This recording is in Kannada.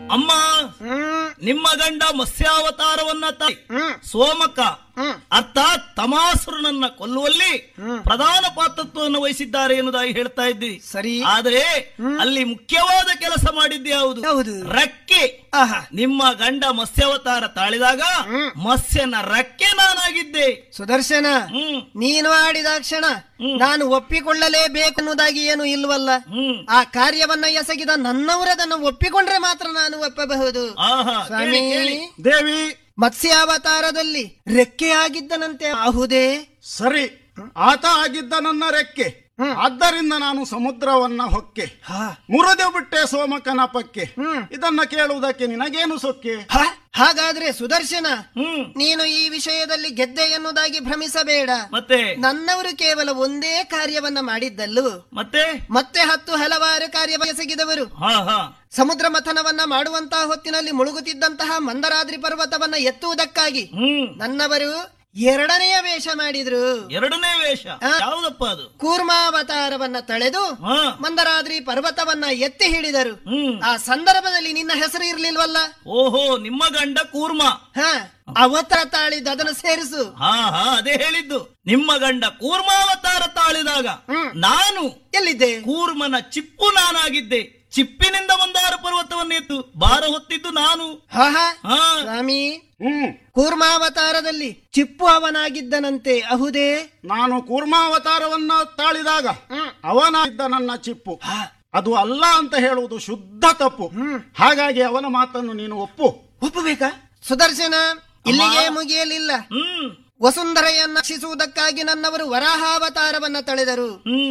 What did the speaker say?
ಅಮ್ಮ ಹ್ಮ್ ನಿಮ್ಮ ಗಂಡ ಮತ್ಸ್ಯಾವತಾರವನ್ನ ತಾಯಿ ಹ್ಮ್ ಸೋಮಕ ಹ್ಮ್ ಅರ್ಥಾತ್ ತಮಾಸುರನನ್ನ ಕೊಲ್ಲುವಲ್ಲಿ ಹ್ಮ್. ಪ್ರಧಾನ ಪಾತ್ರತ್ವವನ್ನು ವಹಿಸಿದ್ದಾರೆ ಎನ್ನುವುದಾಗಿ ಹೇಳ್ತಾ ಇದ್ದಿ ಸರಿ ಆದರೆ ಅಲ್ಲಿ ಮುಖ್ಯವಾದ ಕೆಲಸ ಮಾಡಿದ್ದು ಯಾವುದು ಯಾವುದು? ರಕ್ಕೆ ಆಹಾ ನಿಮ್ಮ ಗಂಡ ಮತ್ಸ್ಯಾವತಾರ ತಾಳಿದಾಗ ಹ್ಮ್. ಮತ್ಸ್ಯನ ರಕ್ಕೆ ನಾನಾಗಿದ್ದೆ ಸುದರ್ಶನ ಹ್ಮ್ ನೀನು ಆಡಿದ ಕ್ಷಣ ನಾನು ಒಪ್ಪಿಕೊಳ್ಳಲೇಬೇಕು ಅನ್ನೋದಾಗಿ ಏನು ಇಲ್ವಲ್ಲ ಹ್ಮ್ ಆ ಕಾರ್ಯವನ್ನ ಎಸಗಿದ ನನ್ನವರದನ್ನು ಒಪ್ಪಿಕೊಂಡ್ರೆ ಮಾತ್ರ ನಾನು ಒಪ್ಪಬಹುದು ಆಹಾ ಸ್ವಾಮಿ ಕೇಳಿ, ಕೇಳಿ. ದೇವಿ ಮತ್ಸ್ಯಾವತಾರದಲ್ಲಿ ರೆಕ್ಕೆಯಾಗಿದ್ದನಂತೆ ಆಹುದೇ ಸರಿ ಆತ ಆಗಿದ್ದ ನನ್ನ ರೆಕ್ಕೆ ಆದ್ದರಿಂದ ನಾನು ಸಮುದ್ರವನ್ನ ಹೊಕ್ಕೆ ಹಾ ಮುರಿದು ಬಿಟ್ಟೆ ಸೋಮಕನ ಪಕ್ಕೆ ಹ್ಮ್. ಇದನ್ನ ಕೇಳುವುದಕ್ಕೆ ನಿನಗೇನು ಸೊಕ್ಕೆ ಹ? ಹಾಗಾದ್ರೆ ಸುದರ್ಶನ ಹ್ಮ್ ನೀನು ಈ ವಿಷಯದಲ್ಲಿ ಗೆದ್ದೆ ಎನ್ನುವುದಾಗಿ ಭ್ರಮಿಸಬೇಡ ಮತ್ತೆ ನನ್ನವರು ಕೇವಲ ಒಂದೇ ಕಾರ್ಯವನ್ನ ಮಾಡಿದ್ದಲ್ಲು ಮತ್ತೆ ಮತ್ತೆ ಹತ್ತು ಹಲವಾರು ಕಾರ್ಯ ಎಸಗಿದವರು ಹಾ ಹಾ ಸಮುದ್ರ ಮಥನವನ್ನ ಮಾಡುವಂತಹ ಹೊತ್ತಿನಲ್ಲಿ ಮುಳುಗುತ್ತಿದ್ದಂತಹ ಮಂದರಾದ್ರಿ ಪರ್ವತವನ್ನ ಎತ್ತುವುದಕ್ಕಾಗಿ ಹ್ಮ್ ನನ್ನವರು ಎರಡನೆಯ ವೇಷ ಮಾಡಿದ್ರು ಎರಡನೇ ವೇಷ ಆ. ಯಾವ್ದಪ್ಪ ಅದು ಕೂರ್ಮಾವತಾರವನ್ನ ತಳೆದು ಹಾ ಮಂದರಾದ್ರಿ ಪರ್ವತವನ್ನ ಎತ್ತಿ ಹಿಡಿದರು ಹ್ಮ್ ಆ ಸಂದರ್ಭದಲ್ಲಿ ನಿನ್ನ ಹೆಸರು ಇರ್ಲಿಲ್ವಲ್ಲ ಓಹೋ ನಿಮ್ಮ ಗಂಡ ಕೂರ್ಮ ಹ ಅವತಾರ ತಾಳಿದ್ದು ಅದನ್ನು ಸೇರಿಸು ಹಾ ಹಾ ಅದೇ ಹೇಳಿದ್ದು ನಿಮ್ಮ ಗಂಡ ಕೂರ್ಮಾವತಾರ ತಾಳಿದಾಗ ಹ್ಮ್. ನಾನು ಎಲ್ಲಿದ್ದೆ ಕೂರ್ಮನ ಚಿಪ್ಪು ನಾನಾಗಿದ್ದೆ ಚಿಪ್ಪಿನಿಂದ ಮಂದಾರ ಪರ್ವತವನ್ನು ಎತ್ತು ಭಾರ ಹೊತ್ತಿದ್ದು ನಾನು ಹಾ ಹಾ ಹಾ ಸ್ವಾಮಿ ಹ್ಮ್ ಕೂರ್ಮಾವತಾರದಲ್ಲಿ ಚಿಪ್ಪು ಅವನಾಗಿದ್ದನಂತೆ ಅಹುದೇ ನಾನು ಕೂರ್ಮಾವತಾರವನ್ನ ತಾಳಿದಾಗ ಹ್ಮ್. ಅವನಾಗಿದ್ದ ನನ್ನ ಚಿಪ್ಪು ಹಾ ಅದು ಅಲ್ಲ ಅಂತ ಹೇಳುವುದು ಶುದ್ಧ ತಪ್ಪು ಹಾಗಾಗಿ ಅವನ ಮಾತನ್ನು ನೀನು ಒಪ್ಪು ಒಪ್ಪಬೇಕಾ ಸುದರ್ಶನ ಇಲ್ಲಿಗೆ ಮುಗಿಯಲಿಲ್ಲ ಹ್ಮ್ ವಸುಂಧರೆಯನ್ನ ರಕ್ಷಿಸುವುದಕ್ಕಾಗಿ ನನ್ನವರು ವರಾಹಾವತಾರವನ್ನ ತಳೆದರು ಹ್ಮ್